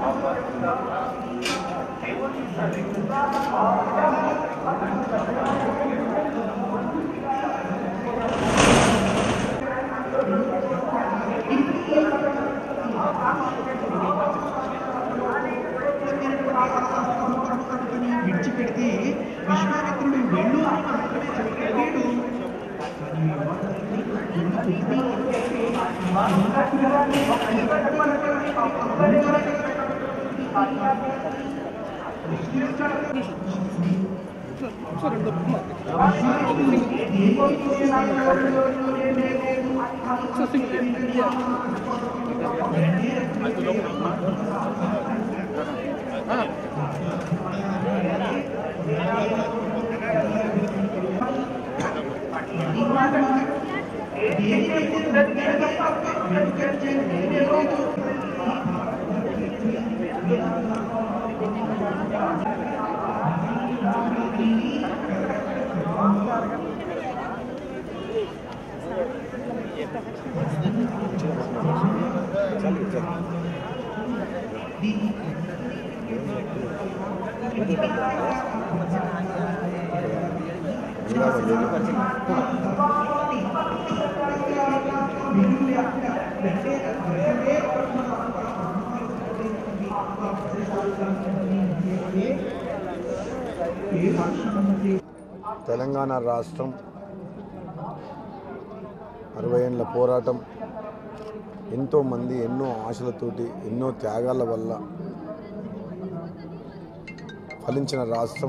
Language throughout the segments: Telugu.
విడిచిపెడితే విశ్వామిత్రుడు వెళ్ళు అని మాత్రమే చెప్పాడు కానీ మాటలని తెలంగాణ రాష్ట్రం అరవై ఏళ్ళ పోరాటం ఎంతోమంది ఎన్నో ఆశలతోటి ఎన్నో త్యాగాల వల్ల ఫలించిన రాష్ట్రం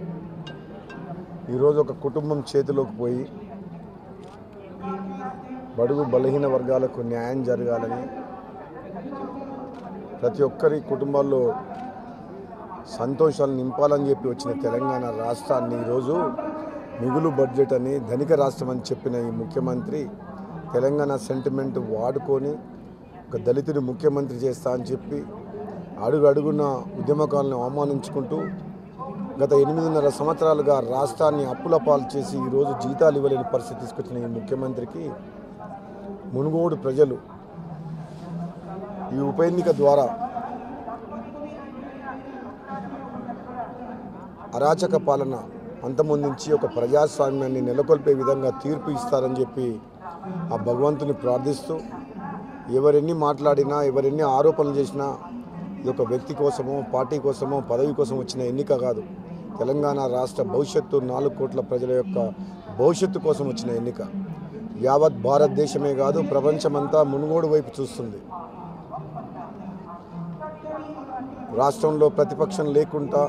ఈరోజు ఒక కుటుంబం చేతిలోకి పోయి బడుగు బలహీన వర్గాలకు న్యాయం జరగాలని ప్రతి ఒక్కరి కుటుంబాల్లో సంతోషాలు నింపాలని చెప్పి వచ్చిన తెలంగాణ రాష్ట్రాన్ని ఈరోజు మిగులు బడ్జెట్ అని ధనిక రాష్ట్రం అని చెప్పిన ఈ ముఖ్యమంత్రి తెలంగాణ సెంటిమెంట్ వాడుకొని ఒక దళితుడి ముఖ్యమంత్రి చేస్తా అని చెప్పి అడుగు అడుగున ఉద్యమకాలను అవమానించుకుంటూ గత ఎనిమిదిన్నర సంవత్సరాలుగా రాష్ట్రాన్ని అప్పుల పాలు చేసి ఈరోజు జీతాలు ఇవ్వలేని పరిస్థితి తీసుకొచ్చిన ఈ ముఖ్యమంత్రికి మునుగోడు ప్రజలు ఈ ఉప ఎన్నిక ద్వారా అరాచక పాలన అంతమొందించి ఒక ప్రజాస్వామ్యాన్ని నెలకొల్పే విధంగా తీర్పు ఇస్తారని చెప్పి ఆ భగవంతుని ప్రార్థిస్తూ ఎవరెన్ని మాట్లాడినా ఎవరెన్ని ఆరోపణలు చేసినా ఇది ఒక వ్యక్తి కోసమో పార్టీ కోసమో పదవి కోసం వచ్చిన ఎన్నిక కాదు తెలంగాణ రాష్ట్ర భవిష్యత్తు నాలుగు కోట్ల ప్రజల యొక్క భవిష్యత్తు కోసం వచ్చిన ఎన్నిక యావత్ భారతదేశమే కాదు ప్రపంచమంతా మునుగోడు వైపు చూస్తుంది రాష్ట్రంలో ప్రతిపక్షం లేకుండా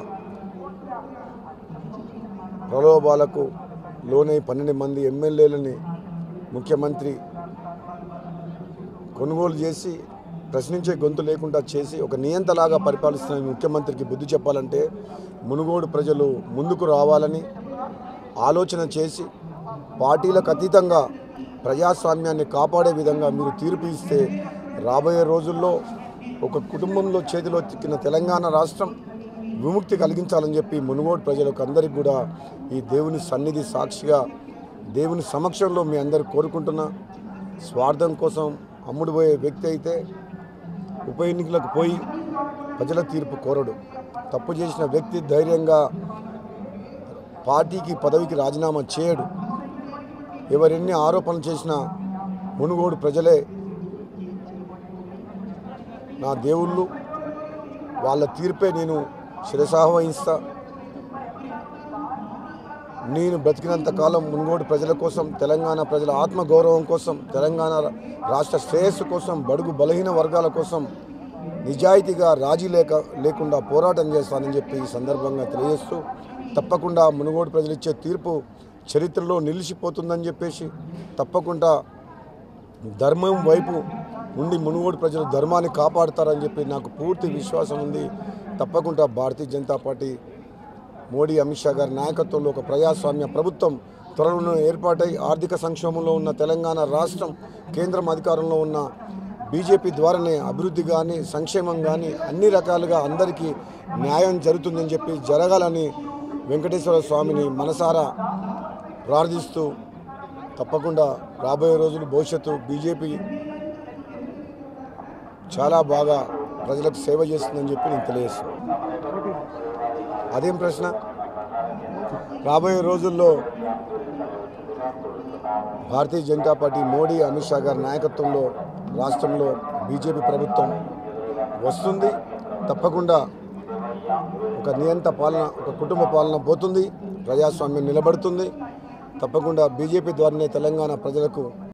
ప్రలోభాలకు లోనై పన్నెండు మంది ఎమ్మెల్యేలని ముఖ్యమంత్రి కొనుగోలు చేసి ప్రశ్నించే గొంతు లేకుండా చేసి ఒక నియంతలాగా పరిపాలిస్తున్న ఈ ముఖ్యమంత్రికి బుద్ధి చెప్పాలంటే మునుగోడు ప్రజలు ముందుకు రావాలని ఆలోచన చేసి పార్టీలకు అతీతంగా ప్రజాస్వామ్యాన్ని కాపాడే విధంగా మీరు తీర్పు ఇస్తే రాబోయే రోజుల్లో ఒక కుటుంబంలో చేతిలో చిక్కిన తెలంగాణ రాష్ట్రం విముక్తి కలిగించాలని చెప్పి మునుగోడు ప్రజలకు అందరికీ కూడా ఈ దేవుని సన్నిధి సాక్షిగా దేవుని సమక్షంలో మీ అందరు కోరుకుంటున్నా స్వార్థం కోసం అమ్ముడుపోయే వ్యక్తి అయితే ఉప ఎన్నికలకు పోయి ప్రజల తీర్పు కోరడు తప్పు చేసిన వ్యక్తి ధైర్యంగా పార్టీకి పదవికి రాజీనామా చేయడు ఎవరెన్ని ఆరోపణలు చేసినా మునుగోడు ప్రజలే నా దేవుళ్ళు వాళ్ళ తీర్పే నేను శిరసావహిస్తా నేను బ్రతికినంత కాలం మునుగోడు ప్రజల కోసం తెలంగాణ ప్రజల ఆత్మగౌరవం కోసం తెలంగాణ రాష్ట్ర శ్రేయస్సు కోసం బడుగు బలహీన వర్గాల కోసం నిజాయితీగా రాజీ లేక లేకుండా పోరాటం చేస్తానని చెప్పి ఈ సందర్భంగా తెలియజేస్తూ తప్పకుండా మునుగోడు ప్రజలు ఇచ్చే తీర్పు చరిత్రలో నిలిచిపోతుందని చెప్పేసి తప్పకుండా ధర్మం వైపు ఉండి మునుగోడు ప్రజలు ధర్మాన్ని కాపాడుతారని చెప్పి నాకు పూర్తి విశ్వాసం ఉంది తప్పకుండా భారతీయ జనతా పార్టీ మోడీ అమిత్ షా గారి నాయకత్వంలో ఒక ప్రజాస్వామ్య ప్రభుత్వం త్వరలో ఏర్పాటై ఆర్థిక సంక్షోభంలో ఉన్న తెలంగాణ రాష్ట్రం కేంద్రం అధికారంలో ఉన్న బీజేపీ ద్వారానే అభివృద్ధి కానీ సంక్షేమం కానీ అన్ని రకాలుగా అందరికీ న్యాయం జరుగుతుందని చెప్పి జరగాలని వెంకటేశ్వర స్వామిని మనసారా ప్రార్థిస్తూ తప్పకుండా రాబోయే రోజులు భవిష్యత్తు బీజేపీ చాలా బాగా ప్రజలకు సేవ చేస్తుందని చెప్పి నేను తెలియజేస్తున్నాను అదేం ప్రశ్న రాబోయే రోజుల్లో భారతీయ జనతా పార్టీ మోడీ అమిత్ షా గారి నాయకత్వంలో రాష్ట్రంలో బీజేపీ ప్రభుత్వం వస్తుంది తప్పకుండా ఒక నియంత పాలన ఒక కుటుంబ పాలన పోతుంది ప్రజాస్వామ్యం నిలబడుతుంది తప్పకుండా బీజేపీ ద్వారానే తెలంగాణ ప్రజలకు